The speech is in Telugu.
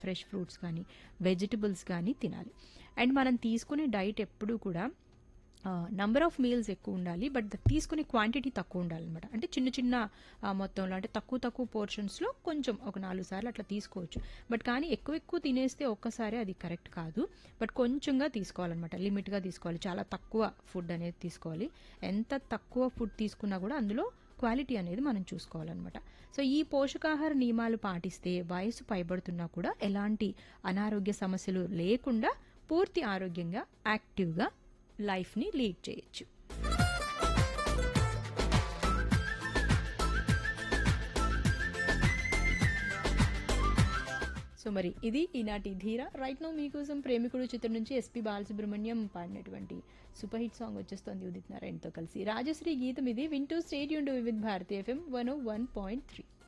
ఫ్రెష్ ఫ్రూట్స్ కానీ వెజిటబుల్స్ కానీ తినాలి అండ్ మనం తీసుకునే డైట్ ఎప్పుడూ కూడా నంబర్ ఆఫ్ మీల్స్ ఎక్కువ ఉండాలి బట్ తీసుకునే క్వాంటిటీ తక్కువ ఉండాలన్నమాట అంటే చిన్న చిన్న ఆ, మొత్తంలో అంటే తక్కువ తక్కువ పోర్షన్స్లో కొంచెం ఒక నాలుగు సార్లు అట్లా తీసుకోవచ్చు బట్ కానీ ఎక్కువ ఎక్కువ తినేస్తే ఒక్కసారి అది కరెక్ట్ కాదు బట్ కొంచెంగా తీసుకోవాలన్నమాట లిమిట్గా తీసుకోవాలి చాలా తక్కువ ఫుడ్ అనేది తీసుకోవాలి ఎంత తక్కువ ఫుడ్ తీసుకున్నా కూడా అందులో క్వాలిటీ అనేది మనం చూసుకోవాలన్నమాట సో ఈ పోషకాహార నియమాలు పాటిస్తే వయసు పైబడుతున్నా కూడా ఎలాంటి అనారోగ్య సమస్యలు లేకుండా పూర్తి ఆరోగ్యంగా యాక్టివ్గా లైఫ్ని లీడ్ చేయొచ్చు సో మరి ఇది ఈనాటి ధీర రైట్ నో మీకోసం ప్రేమికుడు చిత్రం నుంచి ఎస్పి బాలసుబ్రహ్మణ్యం పాడినటువంటి సూపర్ హిట్ సాంగ్ వచ్చేస్తోంది ఉదిత్ నారాయణతో కలిసి రాజశ్రీ గీతం ఇది వింటూ stadium with Bharati FM one one point three